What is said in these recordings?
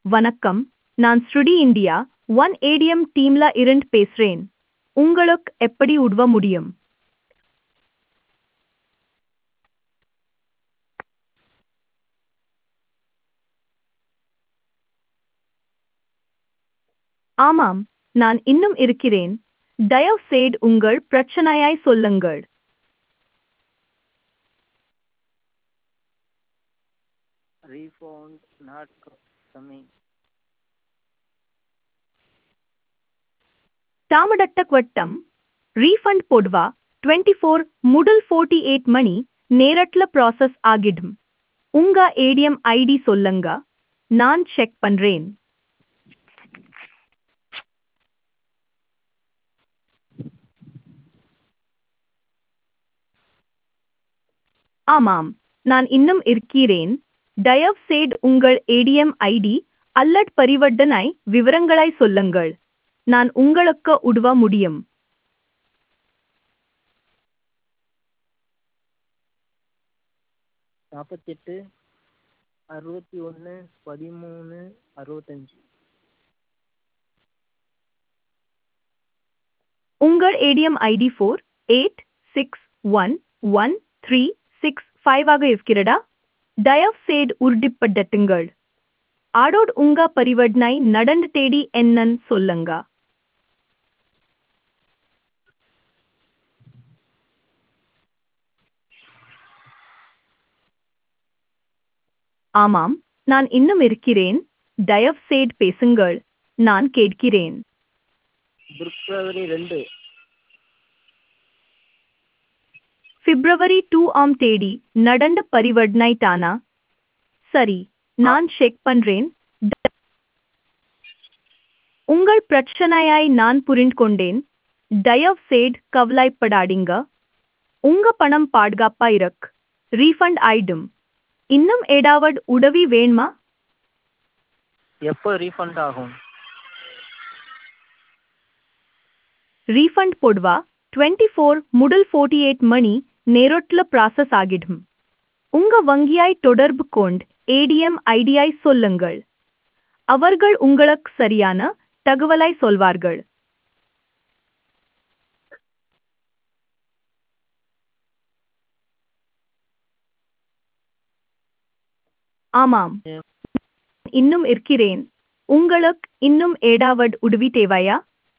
வணக்கம் நான் ஸ்ருடி இந்தியா ஒன் ஏடிஎம் டீம்ல இருந்து பேசுறேன் உங்களுக்கு எப்படி உதவ முடியும் ஆமாம் நான் இன்னும் இருக்கிறேன் தயவு செய்து உங்கள் பிரச்சனையாய் சொல்லுங்கள் refund not coming. தாமடட்ட வட்டம் ரீஃபண்ட் போடுவா டுவெண்ட்டி ஃபோர் முதல் ஃபோர்ட்டி எயிட் மணி நேரட்ல ப்ராசஸ் ஆகிடும் உங்க ஏடிஎம் ஐடி சொல்லுங்க நான் செக் பண்றேன் ஆமாம் நான் இன்னும் இருக்கிறேன் தயவு செய்து உங்கள் ஏடிஎம் ஐடி அல்லது பரிவர்த்தனை விவரங்களை சொல்லுங்கள் நான் உங்களுக்கு உதவ முடியும் நாற்பத்தெட்டு அறுபத்தி ஒன்று பதிமூணு அறுபத்தஞ்சி உங்கள் ATM ID four eight six one one three six five ஆக இருக்கிறதா தயவு செய்து உறுதிப்படுத்துங்கள் ஆடோட் உங்க பரிவர்த்தனை நடந்து தேடி என்னன்னு சொல்லுங்க ஆமாம் நான் இன்னும் இருக்கிறேன் தயவு செய்து பேசுங்கள் நான் கேட்கிறேன் பிப்ரவரி ரெண்டு பிப்ரவரி டூ ஆம் தேதி நடந்த பரிவர்த்தனை தானா சரி நான் செக் பண்றேன் த- உங்கள் பிரச்சனையாய் நான் புரிந்து கொண்டேன் தயவு செய்து கவலைப்படாதீங்க உங்க பணம் பாதுகாப்பா இருக்கு ரீஃபண்ட் ஆயிடும் இன்னும் ஏதாவது உதவி வேணுமா எப்போ ரீஃபண்ட் ஆகும் ரீஃபண்ட் போடுவா டுவெண்ட்டி ஃபோர் முதல் ஃபோர்ட்டி எயிட் மணி நேரத்தில் ப்ராசஸ் ஆகிடும் உங்க வங்கியாய் தொடர்பு கொண்டு ஏடிஎம் ஐடியாய் சொல்லுங்கள் அவர்கள் உங்களுக்கு சரியான தகவலை சொல்வார்கள் ஆமாம் இன்னும் இருக்கிறேன் உங்களுக்கு இன்னும் ஏதாவது உதவி தேவையா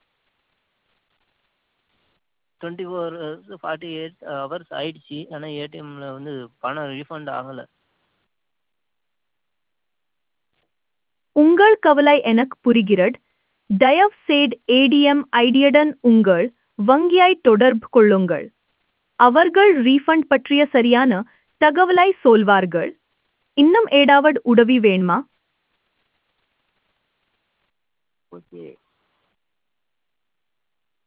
twenty four forty eight hours ஆயிடுச்சு ஆனால் ஏடிஎம்மில் வந்து பணம் ரீஃபண்ட் ஆகலை உங்கள் கவலை எனக்கு புரிகிறது தயவு செய்து ஏடிஎம் ஐடியுடன் உங்கள் வங்கியாய் தொடர்பு கொள்ளுங்கள் அவர்கள் ரீஃபண்ட் பற்றிய சரியான தகவலை சொல்வார்கள் இன்னும் ஏதாவது உதவி வேணுமா ஓகே